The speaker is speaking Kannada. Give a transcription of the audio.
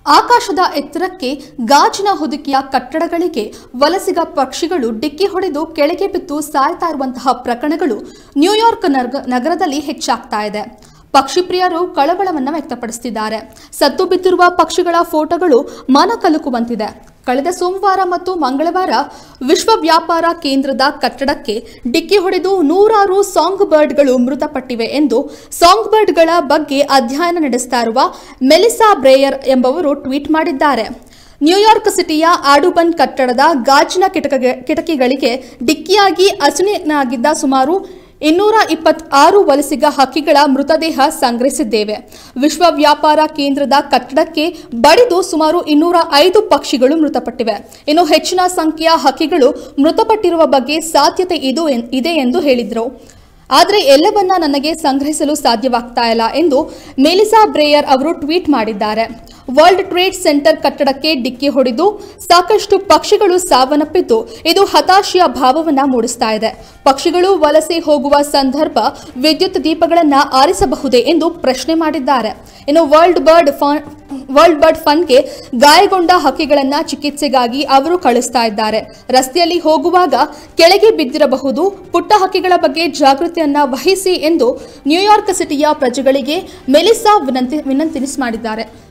ಆಕಾಶದ ಎತ್ತರಕ್ಕೆ ಗಾಜಿನ ಹೊದಿಕೆಯ ಕಟ್ಟಡಗಳಿಗೆ ವಲಸಿಗ ಪಕ್ಷಿಗಳು ಡಿಕ್ಕಿ ಹೊಡೆದು ಕೆಳಗೆ ಬಿದ್ದು ಸಾಯ್ತಾ ಇರುವಂತಹ ಪ್ರಕರಣಗಳು ನ್ಯೂಯಾರ್ಕ್ ನರ್ಗ- ನಗರದಲ್ಲಿ ಹೆಚ್ಚಾಗ್ತಾ ಇದೆ ಪಕ್ಷಿ ಪ್ರಿಯರು ಕಳವಳವನ್ನು ವ್ಯಕ್ತಪಡಿಸುತ್ತಿದ್ದಾರೆ ಸತ್ತು ಬಿದ್ದಿರುವ ಪಕ್ಷಿಗಳ ಫೋಟೋಗಳು ಮನ ಕಲುಕುವಂತಿದೆ ಕಳೆದ ಸೋಮವಾರ ಮತ್ತು ಮಂಗಳವಾರ ವಿಶ್ವ ವ್ಯಾಪಾರ ಕೇಂದ್ರದ ಕಟ್ಟಡಕ್ಕೆ ಡಿಕ್ಕಿ ಹೊಡೆದು ನೂರಾರು ಸಾಂಗ್ ಬರ್ಡ್ಗಳು ಮೃತಪಟ್ಟಿವೆ ಎಂದು ಸಾಂಗ್ ಬರ್ಡ್ಗಳ ಬಗ್ಗೆ ಅಧ್ಯಯನ ನಡೆಸ್ತಾ ಇರುವ ಮೆಲಿಸಾ ಬ್ರೇಯರ್ ಎಂಬವರು ಟ್ವೀಟ್ ಮಾಡಿದ್ದಾರೆ ನ್ಯೂಯಾರ್ಕ್ ಸಿಟಿಯ ಆಡುಬನ್ ಕಟ್ಟಡದ ಗಾಜಿನ ಕಿಟಕ ಕಿಟಕಿಗಳಿಗೆ ಡಿಕ್ಕಿಯಾಗಿ ಅಸುನೀನಾಗಿದ್ದ ಸುಮಾರು ಇನ್ನೂರ ಇಪ್ಪತ್ತಾರು ವಲಸಿಗ ಹಕ್ಕಿಗಳ ಮೃತದೇಹ ಸಂಗ್ರಹಿಸಿದ್ದೇವೆ ವಿಶ್ವ ವ್ಯಾಪಾರ ಕೇಂದ್ರದ ಕಟ್ಟಡಕ್ಕೆ ಬಡಿದು ಸುಮಾರು ಇನ್ನೂರ ಐದು ಪಕ್ಷಿಗಳು ಮೃತಪಟ್ಟಿವೆ ಇನ್ನು ಹೆಚ್ಚಿನ ಸಂಖ್ಯೆಯ ಹಕ್ಕಿಗಳು ಮೃತಪಟ್ಟಿರುವ ಬಗ್ಗೆ ಸಾಧ್ಯತೆ ಇದು ಎನ್- ಇದೆ ಎಂದು ಹೇಳಿದರು ಆದರೆ ಎಲ್ಲವನ್ನ ನನಗೆ ಸಂಗ್ರಹಿಸಲು ಸಾಧ್ಯವಾಗ್ತಾ ಇಲ್ಲ ಎಂದು ಮೆಲಿಸಾ ಬ್ರೇಯರ್ ಅವರು ಟ್ವೀಟ್ ಮಾಡಿದ್ದಾರೆ ವರ್ಲ್ಡ್ ಟ್ರೇಡ್ ಸೆಂಟರ್ ಕಟ್ಟಡಕ್ಕೆ ಡಿಕ್ಕಿ ಹೊಡೆದು ಸಾಕಷ್ಟು ಪಕ್ಷಿಗಳು ಸಾವನ್ನಪ್ಪಿದ್ದು ಇದು ಹತಾಶೆಯ ಭಾವವನ್ನ ಮೂಡಿಸ್ತಾ ಇದೆ ಪಕ್ಷಿಗಳು ವಲಸೆ ಹೋಗುವ ಸಂದರ್ಭ ವಿದ್ಯುತ್ ದೀಪಗಳನ್ನ ಆರಿಸಬಹುದೇ ಎಂದು ಪ್ರಶ್ನೆ ಮಾಡಿದ್ದಾರೆ ಇನ್ನು world bird fun world bird ಫಂಡ್ಗೆ ಗಾಯಗೊಂಡ ಹಕ್ಕಿಗಳನ್ನ ಚಿಕಿತ್ಸೆಗಾಗಿ ಅವರು ಕಳಿಸ್ತಾ ಇದ್ದಾರೆ ರಸ್ತೆಯಲ್ಲಿ ಹೋಗುವಾಗ ಕೆಳಗೆ ಬಿದ್ದಿರಬಹುದು ಪುಟ್ಟ ಹಕ್ಕಿಗಳ ಬಗ್ಗೆ ಜಾಗೃತಿಯನ್ನ ವಹಿಸಿ ಎಂದು ನ್ಯೂಯಾರ್ಕ್ ಸಿಟಿಯ ಪ್ರಜೆಗಳಿಗೆ ಮೆಲಿಸಾ ವಿನಂತಿ ವಿನಂತಿ ಮಾಡಿದ್ದಾರೆ